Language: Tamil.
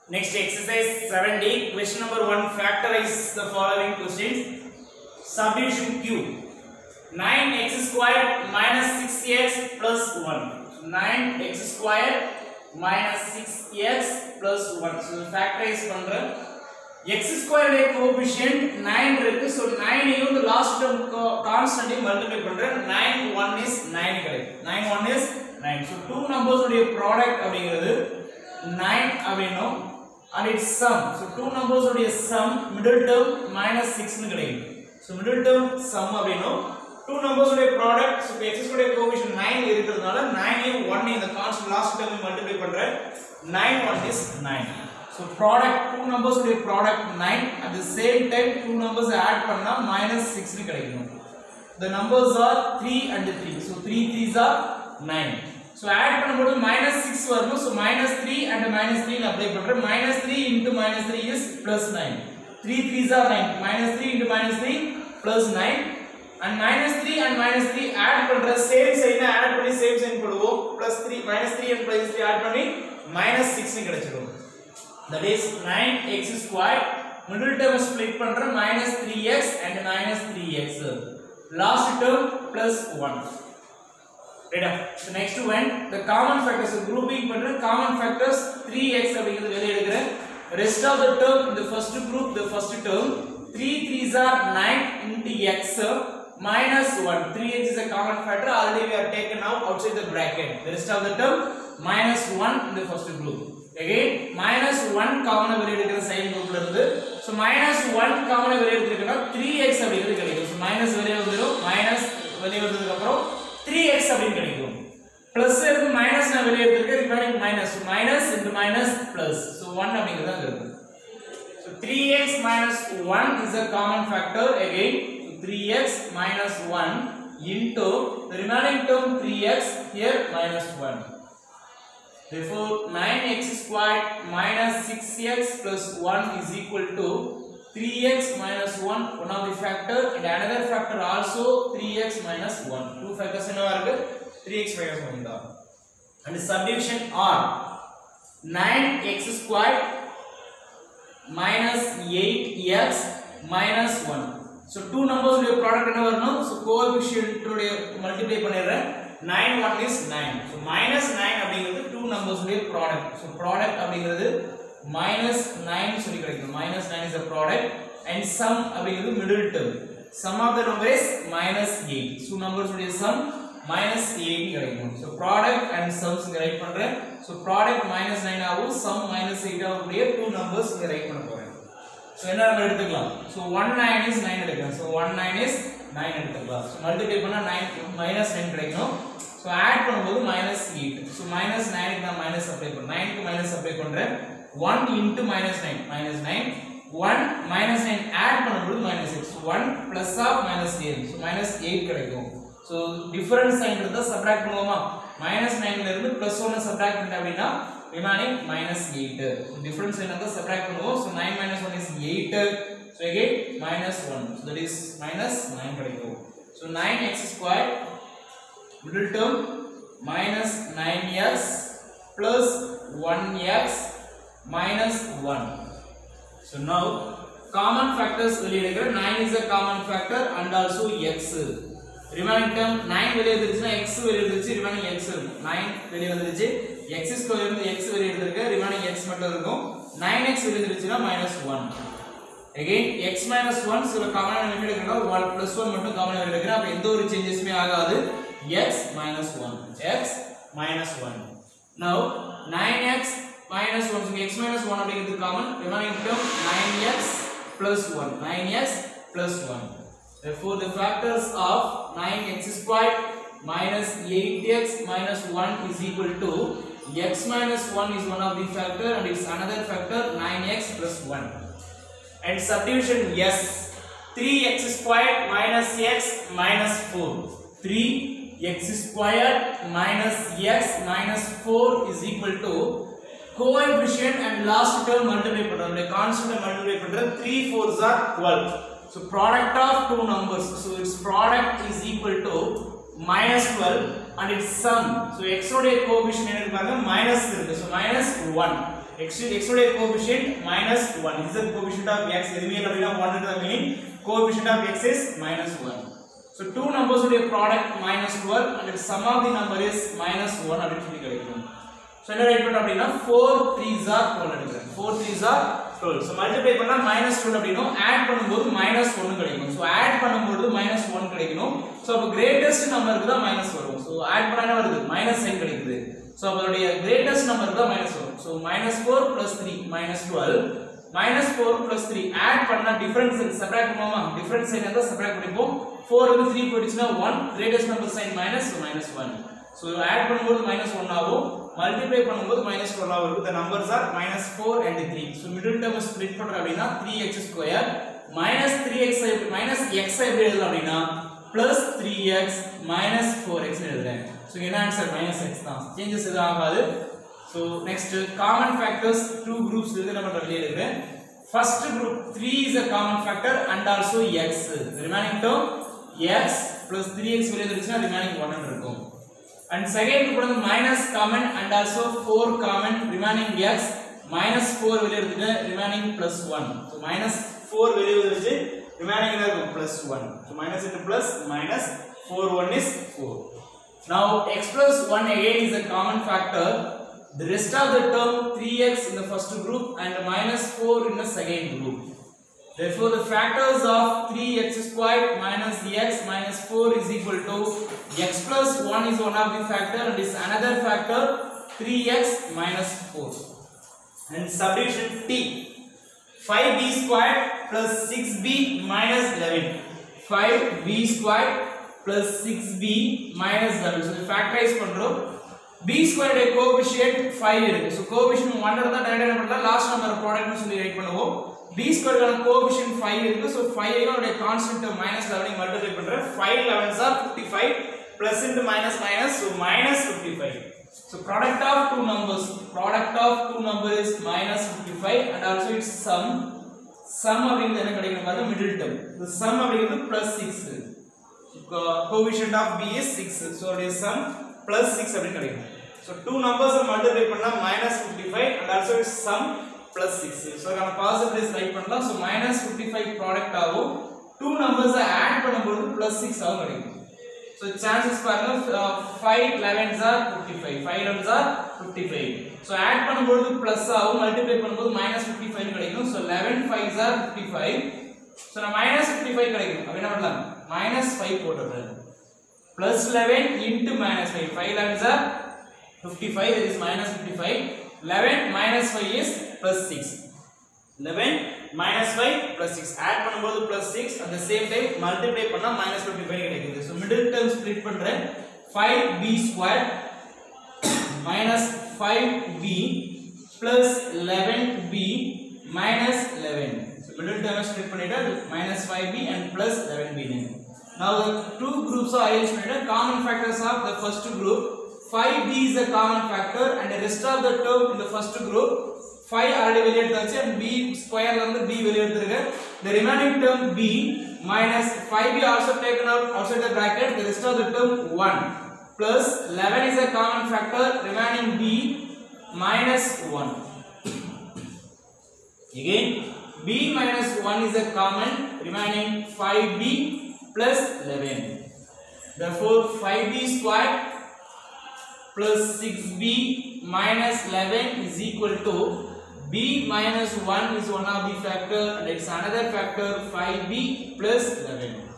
Next exercise 7D, question number 1, factorize the following questions. Subdivision Q. 9x squared minus 6x plus 1. So 9x squared minus 6x plus 1. So factorize பண்றேன் x square உடைய coefficient 9 இருக்கு so 9 ஐயும் இந்த last term constant ஐயும் multiply பண்றேன் 9 1 is 9 கிடைக்கும் 9 1 is 9 so two numbers உடைய product அப்படிங்கிறது 9 அப்படினும் and its sum so two numbers உடைய sum middle term minus 6 னு கிடைக்கும் so middle term sum அப்படினும் two numbers உடைய product so x உடைய coefficient 9 இருக்கிறதுனால 9 ஐயும் 1 இந்த constant last term multiply பண்றேன் 9 1 is 9 So product two numbers உடைய product 9 at the same time two numbers add பண்ணா minus 6 னு கிடைக்கும். The numbers are 3 and 3. So 3 3s are 9. So add பண்ணும்போது minus 6 வரணும். So minus 3 and minus 3 னு apply பண்றேன். Minus 3 into minus 3 is plus 9. 3 3s are 9. Minus 3 into minus 3 plus 9. And minus 3 and minus 3 add பண்ற same sign add பண்ணி same sign போடுவோம். Plus 3 minus 3 and plus 3 add பண்ணி minus 6 னு கிடைச்சிடும். that is 9x squared middle term split பண்ற minus 3x and minus 3x last term plus 1 right so next one the common factors grouping பண்ற common factors 3x அப்படிங்கிறது வெளிய எடுக்கிறேன் rest of the term in the first group the first term 3 3s are 9 into x minus 1 3x is a common factor already we are taken out outside the bracket the rest of the term minus 1 in the first group again minus 1 common வெளிய எடுக்கிற சைன் குரூப்ல இருந்து so minus 1 காமன் வெளிய எடுத்துக்கிட்டா 3x அப்படிங்கிறது கிடைக்கும் so minus வெளிய வந்துரும் minus வெளிய வந்ததுக்கு அப்புறம் 3x அப்படின்னு கிடைக்கும் plus இருக்கு minus நான் வெளிய எடுத்துக்கிட்டேன் remaining minus so minus into minus plus so 1 அப்படிங்கிறது அங்க இருக்கு so 3x minus 1 is a common factor again so 3x minus 1 into the remaining term 3x here minus 1 Therefore, 9x squared minus 6x plus 1 is equal to 3x minus 1, one of the factor, and another factor also 3x minus 1. Two factors in our 3x minus 1 தான். And the subdivision R 9x squared minus 8x minus 1. So, two numbers உடைய product என்ன வரணும்? So, coefficient உடைய multiply பண்ணிடுறேன் 9 1 is 9 so minus 9 அப்படிங்கிறது two numbers உடைய product so product அப்படிங்கிறது minus 9 சொல்லி கிடைக்கும் minus 9 is a product and sum அப்படிங்கிறது middle term sum of the number is minus 8 so numbers உடைய sum minus 8 கிடைக்கும் so product and sums இங்க ரைட் பண்றேன் so product minus 9 ஆகும் sum minus 8 ஆகக்கூடிய two numbers இங்க ரைட் பண்ண போறேன் so என்ன நம்ம எடுத்துக்கலாம் so 1 9 is 9 எடுக்கலாம் so 1 9 is 9 எடுத்துக்கலாம் ஸோ மல்டிப்ளை பண்ணால் நைன் மைனஸ் நைன் கிடைக்கும் ஸோ ஆட் பண்ணும்போது மைனஸ் எயிட் ஸோ மைனஸ் நைனுக்கு நான் மைனஸ் அப்ளை பண்ணுறேன் நைனுக்கு மைனஸ் அப்ளை பண்ணுறேன் one into minus nine minus nine one minus nine add பண்ணும்போது minus eight so one plus of minus eight so minus eight கிடைக்கும் ஸோ டிஃபரன்ஸ் சைன் இருந்தால் சப்ராக்ட் பண்ணுவோமா மைனஸ் நைன்ல இருந்து ப்ளஸ் ஒன்று சப்ராக்ட் பண்ணிட்டேன் அப்படின்னா remaining minus eight difference sign இருந்தால் சப்ராக்ட் பண்ணுவோம் so nine minus one is eight So again minus 1. So that is minus 9 கிடைக்கும். So 9x squared middle term minus 9x plus 1x minus 1. So now common factors வெளிய எடுக்கிற 9 is a common factor and also x. remaining term 9 வெளிய வந்துருச்சுன்னா x வெளிய வந்துருச்சு remaining x இருக்கும் 9 வெளிய வந்துருச்சு x ஸ்கொயர் இருந்து x வெளிய எடுத்திருக்க remaining x மட்டும் இருக்கும் 9x வெளிய வந்துருச்சுன்னா minus 1 again x minus 1 சில காமன் வெளிய எடுக்கணும் 1 plus 1 மட்டும் காமன் வெளிய எடுக்கணும் அப்ப எந்த ஒரு சேஞ்சஸுமே ஆகாது x minus 1 x minus 1 now 9x minus 1 so x minus 1 அப்படிங்கிறது common remaining term 9x plus 1 9x plus 1 therefore the factors of 9x squared minus 8x minus 1 is equal to x minus 1 is one of the factor and it's another factor 9x plus 1 and subdivision S 3x squared minus x minus 4 3x squared minus x minus 4 is equal to coefficient and last term multiply பண்றோம் இந்த constant multiply பண்ற 3 4s are 12 so product of two numbers so its product is equal to minus 12 and its sum so x உடைய coefficient என்ன பாருங்க minus இருக்கு so minus 1 x x உடைய coefficient minus one z coefficient of x எதுவுமே இல்லை அப்படின்னா ஒன் இருக்கிற meaning coefficient of x is minus one so two numbers உடைய product minus twelve and sum of the number is minus one அப்படின்னு சொல்லி கிடைக்கும் ஸோ என்ன ரைட் பண்ணோம் அப்படின்னா ஃபோர் த்ரீ ஜார் டுவெல் எடுக்கிறேன் ஃபோர் த்ரீ ஜார் டுவெல் ஸோ மல்டிப்ளை பண்ணால் மைனஸ் டுவெல் அப்படின்னும் ஆட் பண்ணும்போது மைனஸ் ஒன்று கிடைக்கும் ஸோ ஆட் பண்ணும்போது மைனஸ் ஒன் கிடைக்கணும் ஸோ அப்போ கிரேட்டஸ்ட் நம்பருக்கு தான் மைனஸ் வரும் ஸோ ஆட் பண்ணா என்ன வருது மைனஸ் சைன் கிடைக்குது ஸோ அதோடைய கிரேட்டஸ்ட் நம்பருக்கு தான் மைனஸ் வரும் so minus four plus three minus twelve minus four plus three add பண்ணா டிஃபரன்ஸ் செப்பரேட் பண்ணுவோமா டிஃபரன்ஸ் சைன் இருந்தால் செப்பரேட் பண்ணிப்போம் ஃபோர் வந்து த்ரீ போயிடுச்சுன்னா one greatest number sign minus minus one so add பண்ணும்போது மைனஸ் ஒன் ஆகும் மல்டிப்ளை பண்ணும்போது மைனஸ் டுவெல் ஆகும் the numbers are minus four and three so middle term split பண்ணுறோம் அப்படின்னா three x square minus three x minus x எப்படி எழுதலாம் அப்படின்னா plus three x minus four x எழுதுறேன் ஸோ என்ன ஆன்சர் மைனஸ் எக்ஸ் தான் சேஞ்சஸ் எதுவும் ஆகாது so next common factors two groups இருக்கு நம்ம வெளியே இருக்கு first group three is a common factor and also x remaining term x plus three x வெளியே இருந்துச்சுன்னா ரிமைனிங் ஒன் இருக்கும் அண்ட் செகண்ட் குரூப் வந்து minus common and also four common remaining x minus four வெளியே எடுத்துட்டு remaining plus one so minus four வெளியே வந்துச்சு ரிமைனிங் என்ன இருக்கும் plus one so minus into plus minus four one is four Now x plus 1 again is a common factor. The rest of the term 3x in the first group and minus 4 in the second group. Therefore, the factors of 3x squared minus x minus 4 is equal to x plus 1 is one of the factor and is another factor 3x minus 4. And subdivision T 5b squared plus 6b minus 11. 5b squared plus 6b minus 11. So, இது factorize பண்றோம் b squared உடைய coefficient 5 இருக்கு. So, coefficient 1 இருந்தா direct என்ன பண்ணலாம் last number product னு சொல்லி write பண்ணுவோம். b squared கான coefficient 5 இருக்கு. So, 5 ஐயும் உடைய constant term minus 11 ஐயும் multiply பண்றேன். 5 11s are 55 plus into minus minus so minus 55. So, product of two numbers product of two numbers is minus 55 and also its sum sum அப்படிங்கிறது என்ன கிடைக்கும் பாருங்க middle term. The sum அப்படிங்கிறது plus 6 coefficient of b is 6 so it is sum plus 6 அப்படின்னு கிடைக்கும் so two numbers multiply பண்ணா minus 55 and also its sum plus 6 so நம்ம possibilities write பண்ணலாம் so minus 55 product ஆகும் two numbers add பண்ணும்போது plus 6 ஆகும் கிடைக்கும் so chances பாருங்க 5 11s are 55 5 11s are 55 so add பண்ணும்போது plus ஆகும் multiply பண்ணும்போது minus 55 கிடைக்கும் so 11 5s are 55 so நான் minus 55 கிடைக்கும் அப்ப என்ன பண்ணலாம் minus 5 போட்டுறேன் plus 11 into minus 5 5 11s are 55 that is minus 55 11 minus 5 is plus 6 11 minus 5 plus 6 add பண்ணும்போது plus 6 at the same time multiply பண்ணா minus 55 கிடைக்குது so middle term split பண்றேன் 5b squared minus 5b plus 11b minus 11 so middle term split பண்ணிட்டா minus 5b and plus 11b then now the two groups are arranged பண்ணிட்டா common factors of the first group 5b is a common factor and the rest of the term in the first group 5 already வெளிய எடுத்தாச்சு and b square ல இருந்து b வெளிய எடுத்துருக்கேன் the remaining term b minus 5b also taken out outside the bracket the rest of the term 1 plus 11 is a common factor remaining b minus 1 again b minus 1 is a common remaining 5b plus 11 therefore 5b squared plus 6b minus 11 is equal to b minus 1 is one of the factor and it's another factor 5b plus 11